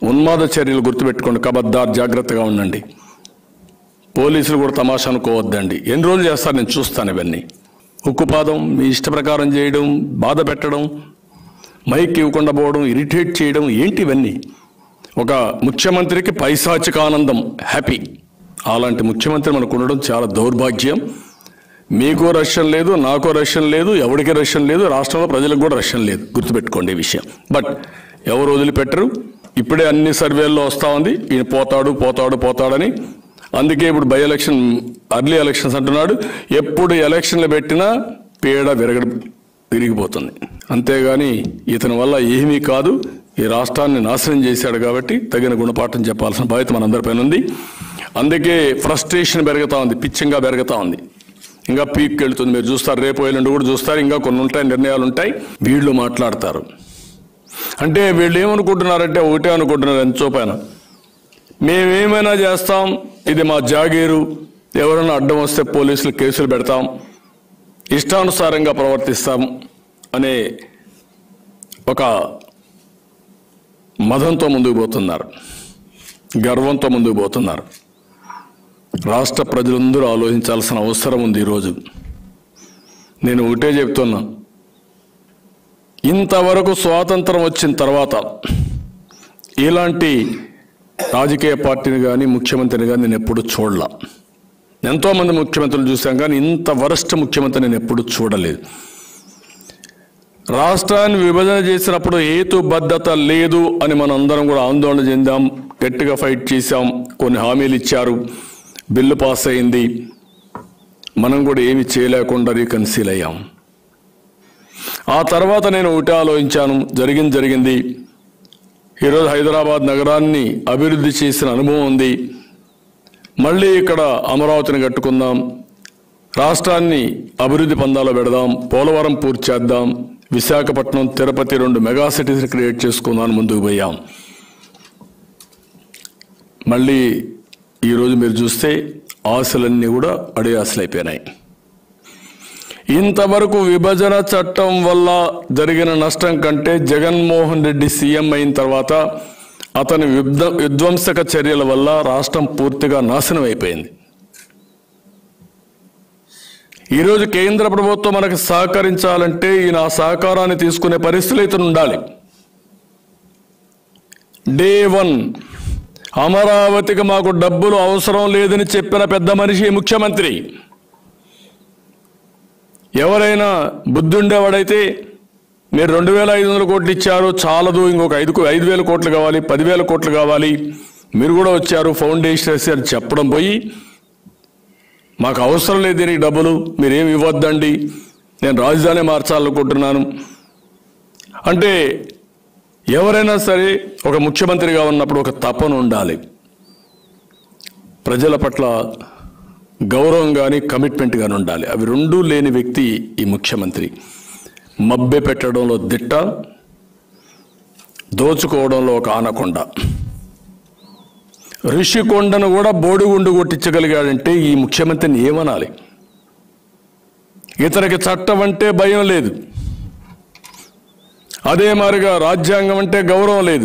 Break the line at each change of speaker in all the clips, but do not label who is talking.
ఉన్మాద చర్యలు గుర్తుపెట్టుకోండి కబద్దార్ జాగ్రత్తగా ఉండండి పోలీసులు కూడా తమాషా అనుకోవద్దండి ఎన్ని రోజులు చేస్తారు నేను చూస్తాను ఇవన్నీ ఉక్కుపాదం మీ ఇష్ట ప్రకారం చేయడం బాధ పెట్టడం మైక్ ఇవ్వకుండా పోవడం ఇరిటేట్ చేయడం ఏంటి ఇవన్నీ ఒక ముఖ్యమంత్రికి పైశాచిక ఆనందం హ్యాపీ అలాంటి ముఖ్యమంత్రి మనకు ఉండడం చాలా దౌర్భాగ్యం మీకో రష్యం లేదు నాకో రష్యం లేదు ఎవరికి రష్యం లేదు రాష్ట్రంలో ప్రజలకు కూడా రష్యం లేదు గుర్తుపెట్టుకోండి ఈ విషయం బట్ ఎవరు వదిలిపెట్టరు ఇప్పుడే అన్ని సర్వేల్లో వస్తూ ఉంది ఈయన పోతాడు పోతాడు పోతాడని అందుకే ఇప్పుడు బై ఎలక్షన్ అర్లీ ఎలక్షన్స్ అంటున్నాడు ఎప్పుడు ఎలక్షన్లు పెట్టినా పీడ విరగ విరిగిపోతుంది అంతేగాని ఇతని వల్ల ఏమీ కాదు ఈ రాష్ట్రాన్ని నాశనం చేశాడు కాబట్టి తగిన గుణపాఠం చెప్పాల్సిన బాధ్యత మనందరిపైన ఉంది అందుకే ఫ్రస్ట్రేషన్ పెరుగుతా ఉంది పిచ్చంగా పెరుగుతా ఉంది ఇంకా పీక్ వెళ్తుంది మీరు చూస్తారు రేపు ఎల్లుండి కూడా చూస్తారు ఇంకా కొన్ని ఉంటాయి నిర్ణయాలు ఉంటాయి వీళ్ళు మాట్లాడతారు అంటే వీళ్ళు ఏమనుకుంటున్నారంటే ఒకటే అనుకుంటున్నారు ఎంతో పైన మేమేమైనా చేస్తాం ఇది మా జాగీరు ఎవరైనా అడ్డం వస్తే పోలీసులు కేసులు పెడతాం ఇష్టానుసారంగా ప్రవర్తిస్తాం అనే ఒక మదంతో ముందుకు పోతున్నారు గర్వంతో ముందుకు పోతున్నారు రాష్ట్ర ప్రజలందరూ ఆలోచించాల్సిన అవసరం ఉంది ఈరోజు నేను ఒకటే చెప్తున్నా ఇంతవరకు స్వాతంత్రం వచ్చిన తర్వాత ఇలాంటి రాజకీయ పార్టీని కానీ ముఖ్యమంత్రిని కానీ నేను ఎప్పుడు చూడలా ఎంతోమంది ముఖ్యమంత్రులు చూశాం కానీ ఇంత వరస్ట్ ముఖ్యమంత్రి నేను ఎప్పుడు చూడలేదు రాష్ట్రాన్ని విభజన చేసినప్పుడు హేతుబద్ధత లేదు అని మనం అందరం కూడా ఆందోళన చెందాం గట్టిగా ఫైట్ చేశాం కొన్ని హామీలు ఇచ్చారు బిల్లు పాస్ అయింది మనం కూడా ఏమి చేయలేకుండా రీకన్సీల్ అయ్యాం ఆ తర్వాత నేను ఒకటి ఆలోచించాను జరిగింది జరిగింది ఈరోజు హైదరాబాద్ నగరాన్ని అభివృద్ధి చేసిన అనుభవం ఉంది మళ్ళీ ఇక్కడ అమరావతిని కట్టుకుందాం రాష్ట్రాన్ని అభివృద్ధి పందాలో పెడదాం పోలవరం పూర్తి చేద్దాం విశాఖపట్నం తిరుపతి రెండు మెగా సిటీస్ క్రియేట్ చేసుకుందాం ముందుకు పోయాం మళ్ళీ ఈరోజు మీరు చూస్తే ఆశలన్నీ కూడా అడే ఆశలైపోయినాయి ఇంతవరకు విభజన చట్టం వల్ల జరిగిన నష్టం కంటే జగన్మోహన్ రెడ్డి సీఎం అయిన తర్వాత అతని విధ్వ విధ్వంసక చర్యల వల్ల రాష్ట్రం పూర్తిగా నాశనం అయిపోయింది ఈరోజు కేంద్ర ప్రభుత్వం మనకు సహకరించాలంటే ఈయన ఆ సహకారాన్ని తీసుకునే పరిస్థితులు ఇతను ఉండాలి డే వన్ అమరావతికి మాకు డబ్బులు అవసరం లేదని చెప్పిన పెద్ద మనిషి ఈ ముఖ్యమంత్రి ఎవరైనా బుద్ధి ఉండేవాడైతే మీరు రెండు వేల ఐదు వందల కోట్లు ఇచ్చారు చాలదు ఇంకొక ఐదు ఐదు వేల కోట్లు కావాలి పదివేల కోట్లు కావాలి మీరు కూడా వచ్చారు ఫౌండేషన్ వేసారు చెప్పడం పోయి మాకు అవసరం లేదు దీనికి డబ్బులు మీరేం ఇవ్వద్దండి నేను రాజధాని మార్చాలనుకుంటున్నాను అంటే ఎవరైనా సరే ఒక ముఖ్యమంత్రిగా ఉన్నప్పుడు ఒక తపన ఉండాలి ప్రజల పట్ల గౌరవం కానీ కమిట్మెంట్ కానీ ఉండాలి అవి రెండూ లేని వ్యక్తి ఈ ముఖ్యమంత్రి మబ్బె పెట్టడంలో దిట్ట దోచుకోవడంలో ఒక ఆనకొండ ఋషికొండను కూడా బోడిగుండు కొట్టించగలిగాడంటే ఈ ముఖ్యమంత్రిని ఏమనాలి ఇతనికి చట్టం అంటే భయం లేదు అదే మారిగా రాజ్యాంగం అంటే గౌరవం లేదు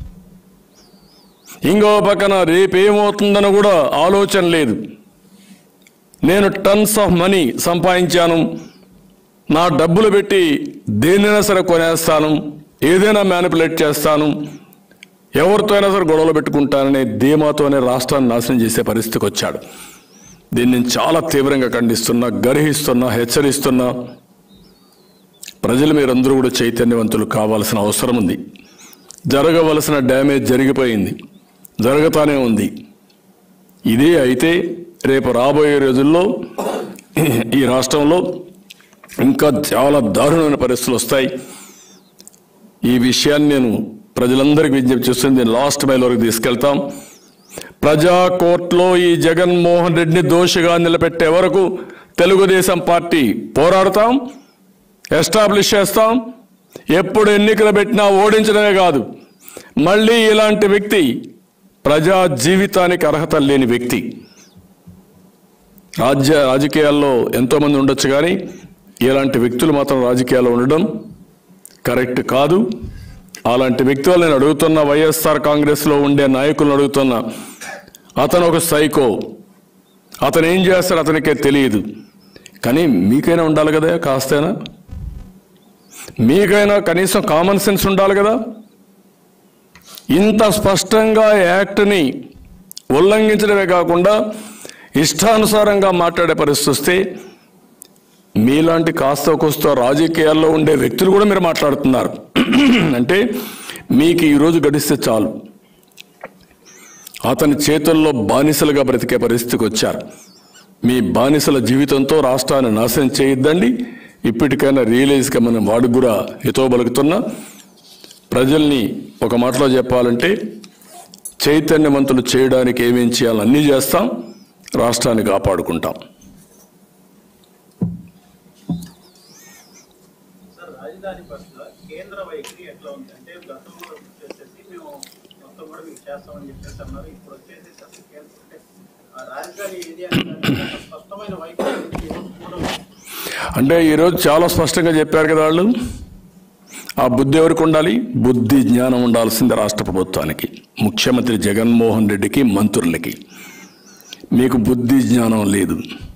ఇంకో పక్కన రేపేమవుతుందని కూడా ఆలోచన లేదు నేను టన్స్ ఆఫ్ మనీ సంపాదించాను నా డబ్బులు పెట్టి దేన్నైనా సరే కొనేస్తాను ఏదైనా మ్యానిపులేట్ చేస్తాను ఎవరితో అయినా సరే గొడవలు పెట్టుకుంటాననే ధీమాతోనే రాష్ట్రాన్ని నాశనం చేసే పరిస్థితికి వచ్చాడు దీన్ని నేను చాలా తీవ్రంగా ఖండిస్తున్నా గర్హిస్తున్నా హెచ్చరిస్తున్నా ప్రజలు మీరందరూ కూడా చైతన్యవంతులు కావాల్సిన అవసరం ఉంది జరగవలసిన డ్యామేజ్ జరిగిపోయింది జరుగుతానే ఉంది ఇదే అయితే రేపు రాబోయే రోజుల్లో ఈ రాష్ట్రంలో ఇంకా చాలా దారుణమైన పరిస్థితులు వస్తాయి ఈ విషయాన్ని నేను ప్రజలందరికీ విజ్ఞప్తి చేస్తుంది నేను లాస్ట్ మైల్ వరకు తీసుకెళ్తాం ప్రజా కోర్టులో ఈ జగన్మోహన్ రెడ్డిని దోషిగా నిలబెట్టే వరకు తెలుగుదేశం పార్టీ పోరాడతాం ఎస్టాబ్లిష్ చేస్తాం ఎప్పుడు ఎన్నికలు పెట్టినా ఓడించడమే కాదు మళ్ళీ ఇలాంటి వ్యక్తి ప్రజా జీవితానికి అర్హత లేని వ్యక్తి రాజ్య రాజకీయాల్లో ఎంతోమంది ఉండొచ్చు కానీ ఇలాంటి వ్యక్తులు మాత్రం రాజకీయాల్లో ఉండడం కరెక్ట్ కాదు అలాంటి వ్యక్తులు నేను అడుగుతున్న వైఎస్ఆర్ కాంగ్రెస్లో ఉండే నాయకులను అడుగుతున్నా అతను ఒక సైకో అతను ఏం చేస్తాడు అతనికే తెలియదు కానీ మీకైనా ఉండాలి కదా కాస్తైనా మీకైనా కనీసం కామన్ సెన్స్ ఉండాలి కదా ఇంత స్పష్టంగా యాక్ట్ని ఉల్లంఘించడమే కాకుండా ఇష్టానుసారంగా మాట్లాడే పరిస్థితి వస్తే మీలాంటి కాస్త కోస్త రాజకీయాల్లో ఉండే వ్యక్తులు కూడా మీరు మాట్లాడుతున్నారు అంటే మీకు ఈరోజు గడిస్తే చాలు అతని చేతుల్లో బానిసలుగా బ్రతికే పరిస్థితికి వచ్చారు మీ బానిసల జీవితంతో రాష్ట్రాన్ని నాశనం చేయొద్దండి ఇప్పటికైనా రియలైజ్గా మనం వాడు కూడా హితో బలుకుతున్నా ప్రజల్ని ఒక మాటలో చెప్పాలంటే చైతన్యవంతులు చేయడానికి ఏమేం చేయాలో అన్నీ చేస్తాం రాష్ట్రాన్ని కాపాడుకుంటాం
సార్ రాజధాని పట్ల కేంద్ర వైఖరి ఎట్లా ఉంది అంటే గతంలో వచ్చేసేసి మేము మొత్తం కూడా మీకు చేస్తామని చెప్పేసి అన్నారు ఇప్పుడు వచ్చేసేసి అసలు కేంద్ర అంటే ఆ రాజధాని ఏది అని దానికి ఒక స్పష్టమైన వైఖరి అనేది ఈ రోజు కూడా ఉంది.
అంటే ఈరోజు చాలా స్పష్టంగా చెప్పారు కదా వాళ్ళు ఆ బుద్ధి ఎవరికి ఉండాలి బుద్ధి జ్ఞానం ఉండాల్సింది రాష్ట్ర ప్రభుత్వానికి ముఖ్యమంత్రి జగన్మోహన్ రెడ్డికి మంత్రులకి మీకు బుద్ధి జ్ఞానం లేదు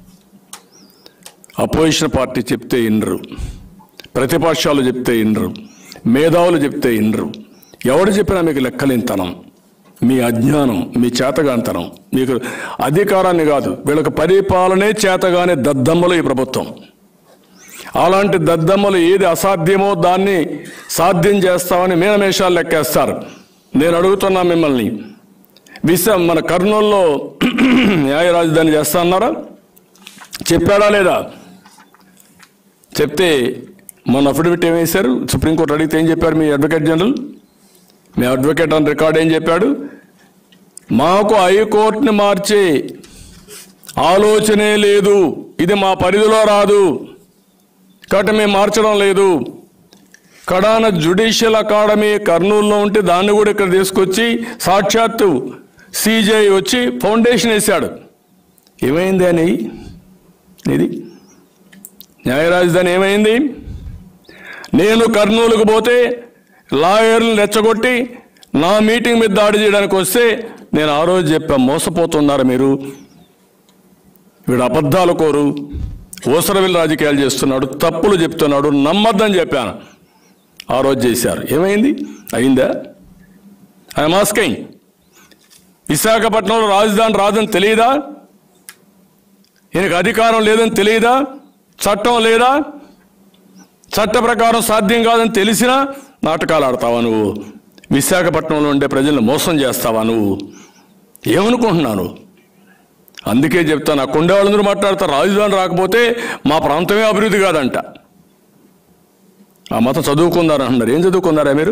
అపోజిషన్ పార్టీ చెప్తే ఇనరు ప్రతిపక్షాలు చెప్తే ఇనరు మేధావులు చెప్తే ఇనరు ఎవడు చెప్పినా మీకు లెక్కలేనితనం మీ అజ్ఞానం మీ చేతగానితనం మీకు అధికారాన్ని కాదు వీళ్ళకి పరిపాలనే చేతగానే దద్దమ్మలు ఈ ప్రభుత్వం అలాంటి దద్దమ్మలు ఏది అసాధ్యమో దాన్ని సాధ్యం చేస్తామని మీనమేషాలు లెక్కేస్తారు నేను అడుగుతున్నా మిమ్మల్ని విశ మన కర్నూలులో న్యాయ రాజధాని చేస్తా అన్నారా చెప్పాడా లేదా చెప్తే మొన్న అఫిడవిట్ ఏం వేశారు సుప్రీంకోర్టు అడిగితే ఏం చెప్పారు మీ అడ్వకేట్ జనరల్ మీ అడ్వకేట్ అని రికార్డ్ ఏం చెప్పాడు మాకు హైకోర్టుని మార్చే ఆలోచనే లేదు ఇది మా పరిధిలో రాదు కాబట్టి మేము మార్చడం లేదు కడాన జ్యుడిషియల్ అకాడమీ కర్నూలులో ఉంటే దాన్ని కూడా ఇక్కడ తీసుకొచ్చి సాక్షాత్తు సిజే వచ్చి ఫౌండేషన్ వేశాడు ఏమైంది అని ఇది న్యాయ రాజధాని ఏమైంది నేను కర్నూలుకు పోతే లాయర్లను రెచ్చగొట్టి నా మీటింగ్ మీద దాడి చేయడానికి వస్తే నేను ఆ రోజు చెప్పా మోసపోతున్నారు మీరు వీడు అబద్ధాలు కోరు ఊసరవిల్లి రాజకీయాలు చేస్తున్నాడు తప్పులు చెప్తున్నాడు నమ్మద్దని చెప్పాను ఆ రోజు చేశారు ఏమైంది అయిందా ఐఎమ్ ఆస్కింగ్ విశాఖపట్నంలో రాజధాని రాదని తెలియదా ఈయనకు అధికారం లేదని తెలియదా చట్టం లేదా చట్ట ప్రకారం సాధ్యం కాదని తెలిసినా నాటకాలు ఆడతావా నువ్వు విశాఖపట్నంలో ఉండే ప్రజల్ని మోసం చేస్తావా నువ్వు ఏమనుకుంటున్నాను అందుకే చెప్తాను ఆ కొండే వాళ్ళందరూ మాట్లాడతారు రాజధాని రాకపోతే మా ప్రాంతమే అభివృద్ధి కాదంట ఆ మతం చదువుకున్నారు అంటున్నారు ఏం చదువుకున్నారా మీరు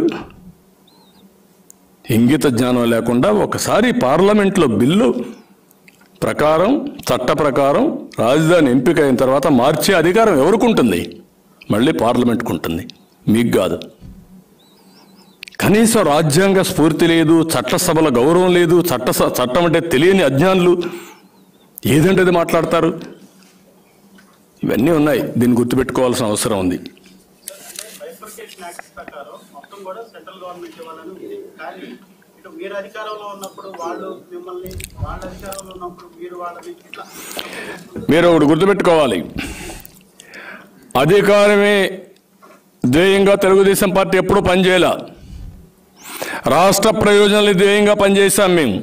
ఇంగిత జ్ఞానం లేకుండా ఒకసారి పార్లమెంట్లో బిల్లు ప్రకారం చట్ట ప్రకారం రాజధాని ఎంపిక అయిన తర్వాత మార్చే అధికారం ఎవరికి ఉంటుంది మళ్ళీ పార్లమెంట్కు ఉంటుంది మీకు కాదు కనీసం రాజ్యాంగ స్ఫూర్తి లేదు చట్టసభల గౌరవం లేదు చట్ట చట్టం అంటే తెలియని అజ్ఞానులు ఏదంటే అది మాట్లాడతారు ఇవన్నీ ఉన్నాయి దీన్ని గుర్తుపెట్టుకోవాల్సిన అవసరం ఉంది
బైఫర్కేషన్ యాక్ట్ ప్రకారం మొత్తం కూడా సెంట్రల్ గవర్నమెంట్ ఇవ్వాలని ఉంది కానీ ఇటు మీరు అధికారంలో ఉన్నప్పుడు వాళ్ళు మిమ్మల్ని వాళ్ళ అధికారంలో ఉన్నప్పుడు మీరు వాళ్ళని ఇట్లా
మీరు ఒకటి గుర్తుపెట్టుకోవాలి అధికారమే ధ్యేయంగా తెలుగుదేశం పార్టీ ఎప్పుడూ పనిచేయాల రాష్ట్ర ప్రయోజనాలు ధ్యేయంగా పనిచేశాం మేము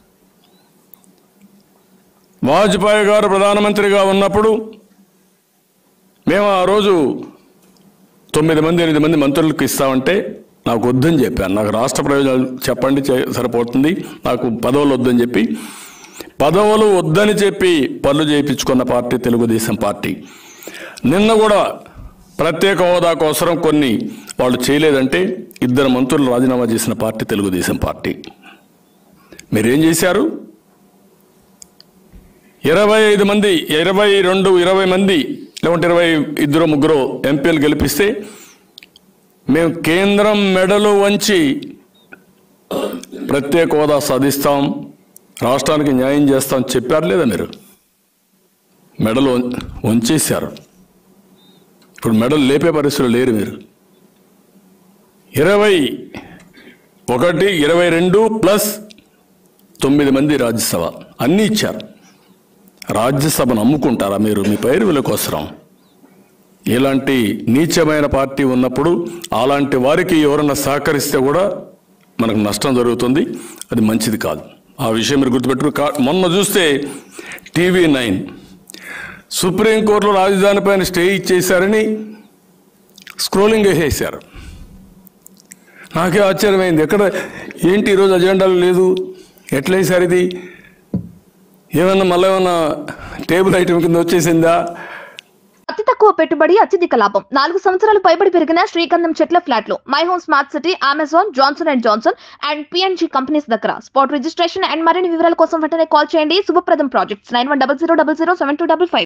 వాజ్పేయి గారు ప్రధానమంత్రిగా ఉన్నప్పుడు మేము ఆ రోజు తొమ్మిది మంది ఎనిమిది మంది మంత్రులకు ఇస్తామంటే నాకు వద్దని చెప్పాను నాకు రాష్ట్ర ప్రయోజనాలు చెప్పండి చే- సరిపోతుంది నాకు పదవులు వద్దని చెప్పి పదవులు వద్దని చెప్పి పనులు చేయించుకున్న పార్టీ తెలుగుదేశం పార్టీ నిన్న కూడా ప్రత్యేక హోదా కోసం కొన్ని వాళ్ళు చేయలేదంటే ఇద్దరు మంత్రులు రాజీనామా చేసిన పార్టీ తెలుగుదేశం పార్టీ మీరేం చేశారు ఇరవై ఐదు మంది ఇరవై రెండు ఇరవై మంది లేకుంటే ఇరవై ఇద్దరు ముగ్గురు ఎంపీలు గెలిపిస్తే మేము కేంద్రం మెడలు వంచి ప్రత్యేక హోదా సాధిస్తాం రాష్ట్రానికి న్యాయం చేస్తాం చెప్పారు లేదా మీరు మెడలు వం- వంచేశారు ఇప్పుడు మెడలు లేపే పరిస్థితులు లేరు మీరు ఇరవై ఒకటి ఇరవై రెండు ప్లస్ తొమ్మిది మంది రాజ్యసభ అన్నీ ఇచ్చారు రాజ్యసభను అమ్ముకుంటారా మీరు మీ పైరువుల కోసరం ఇలాంటి నీచమైన పార్టీ ఉన్నప్పుడు అలాంటి వారికి ఎవరన్నా సహకరిస్తే కూడా మనకు నష్టం జరుగుతుంది అది మంచిది కాదు ఆ విషయం మీరు గుర్తుపెట్టుకు కా- మొన్న చూస్తే టీవీ నైన్ సుప్రీంకోర్టులో రాజధాని పైన స్టే ఇచ్చేశారని స్క్రోలింగ్ వేసేసారు నాకే ఆశ్చర్యమైంది ఎక్కడ ఏంటి ఈరోజు అజెండాలో లేదు ఎట్లా వేశారు ఇది ఏమన్నా మళ్ళీ ఏమన్నా టేబుల్ ఐటమ్ కింద వచ్చేసిందా
అతి తక్కువ పెట్టుబడి అత్యధిక లాభం నాలుగు సంవత్సరాలు పైబడి పెరిగిన శ్రీగంధం చెట్ల ఫ్లాట్లు my home smart city Amazon Johnson and Johnson and PNG companies దగ్గర స్పాట్ రిజిస్ట్రేషన్ అండ్ మరిన్ని వివరాల కోసం వెంటనే కాల్ చేయండి Shubhapradam projects nine one double zero double zero seven two double five